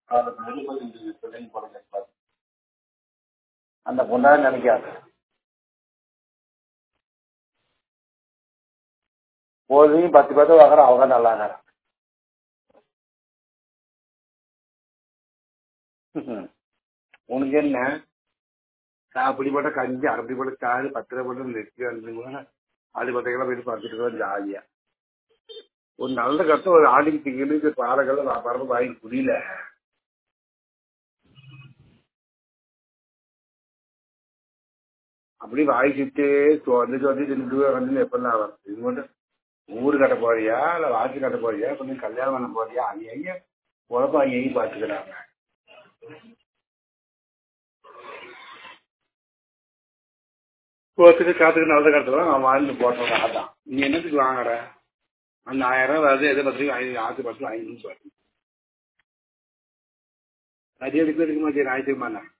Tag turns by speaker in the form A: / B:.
A: அதில் எழுபது பிள்ளைங்க பிறந்திருப்பாரு அந்த பொண்ணாக நினைக்காது போதையும் பத்து பேர்த்த வாங்குற அவங்க நல்லா இருக்கிறான் உனக்கு என்ன அப்படிப்பட்ட கஞ்சி அப்படிப்பட்ட சாறு பத்து ரூபா போட்டு நெத்தி வந்து அது பத்தைக்கெல்லாம் போயிட்டு பத்துட்டு தான் ஜாலியா ஒரு நல்ல கஷ்டம் ஒரு ஆடிக்கு திங்களுக்கு பாறைகள் பறந்து வாங்கி புரியல அப்படி வாய் சுட்டு வந்து சொல்லி திண்டு வந்து எப்படிலாம் வரும் இது மட்டும் ஊரு கட்ட போறியா இல்ல வாட்சி கட்ட போறியா கொஞ்சம் கல்யாணம் பண்ண போறியா அங்க எங்க உழப்ப அங்க எங்கேயும் பாத்துக்கிறாங்க போத்துக்கு காத்துக்கு நல்ல கட்டலாம் நான் வாழ்ந்து போட்டோம் அதான் நீ என்னத்துக்கு வாங்குற அந்த ஆயிரம் ரூபாய் வருது எதை பத்திரிக்கை ஐநூறு ஆத்து பத்து ஐநூறு சொல்லி அது எடுக்க எடுக்க மாட்டேன் ஆயிரத்துக்கு மேலே